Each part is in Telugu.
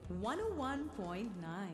101.9.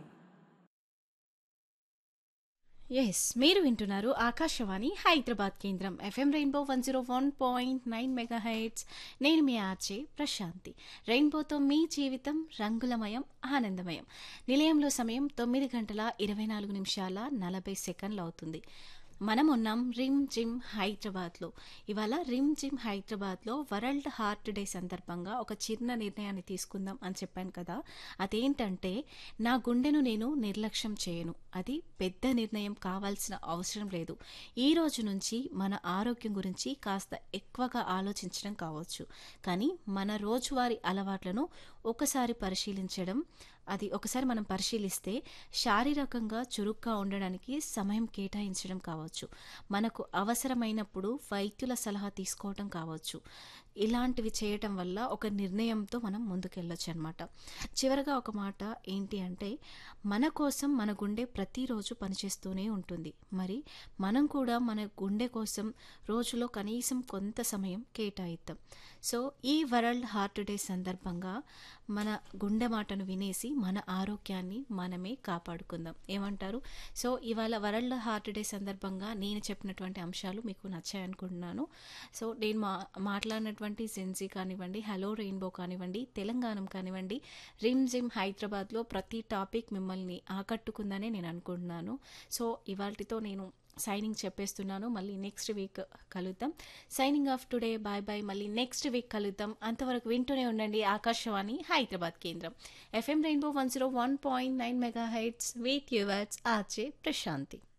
ఎస్ మీరు వింటున్నారు ఆకాశవాణి హైదరాబాద్ కేంద్రం FM rainbow one zero one point nine mega heights నేను మీ ఆర్జే ప్రశాంతి రెయిన్బోతో మీ జీవితం రంగులమయం ఆనందమయం నిలయంలో సమయం తొమ్మిది గంటల ఇరవై నాలుగు నిమిషాల నలభై సెకండ్లు అవుతుంది మనం ఉన్నాం రిమ్ జిమ్ హైదరాబాద్లో ఇవాళ రిమ్ జిమ్ హైదరాబాద్లో వరల్డ్ హార్ట్ డే సందర్భంగా ఒక చిన్న నిర్ణయాన్ని తీసుకుందాం అని చెప్పాను కదా అదేంటంటే నా గుండెను నేను నిర్లక్ష్యం చేయను అది పెద్ద నిర్ణయం కావాల్సిన అవసరం లేదు ఈ రోజు నుంచి మన ఆరోగ్యం గురించి కాస్త ఎక్కువగా ఆలోచించడం కావచ్చు కానీ మన రోజువారీ అలవాట్లను ఒకసారి పరిశీలించడం అది ఒకసారి మనం పరిశీలిస్తే శారీరకంగా చురుగ్గా ఉండడానికి సమయం కేటాయించడం కావచ్చు మనకు అవసరమైనప్పుడు వైద్యుల సలహా తీసుకోవటం కావచ్చు ఇలాంటివి చేయటం వల్ల ఒక నిర్ణయంతో మనం ముందుకెళ్ళొచ్చు అనమాట చివరగా ఒక మాట ఏంటి అంటే మన కోసం మన గుండె ప్రతిరోజు పనిచేస్తూనే ఉంటుంది మరి మనం కూడా మన గుండె కోసం రోజులో కనీసం కొంత సమయం కేటాయిద్దాం సో ఈ వరల్డ్ హార్ట్ డే సందర్భంగా మన గుండె మాటను వినేసి మన ఆరోగ్యాన్ని మనమే కాపాడుకుందాం ఏమంటారు సో ఇవాళ వరల్డ్ హార్ట్ డే సందర్భంగా నేను చెప్పినటువంటి అంశాలు మీకు నచ్చాయనుకుంటున్నాను సో నేను మా మాట్లాడినటువంటి సెన్సీ కానివ్వండి హలో రెయిన్బో కానివ్వండి తెలంగాణ కానివ్వండి రిమ్ జిమ్ హైదరాబాద్లో ప్రతి టాపిక్ మిమ్మల్ని ఆకట్టుకుందనే నేను అనుకుంటున్నాను సో ఇవాళతో నేను సైనింగ్ చెప్పేస్తున్నాను మళ్ళీ నెక్స్ట్ వీక్ కలుద్దాం signing off today bye bye మళ్ళీ నెక్స్ట్ వీక్ కలుద్దాం అంతవరకు వింటూనే ఉండండి ఆకాశవాణి హైదరాబాద్ కేంద్రం FM rainbow one zero one point nine mega heights with yours RJ Prashanti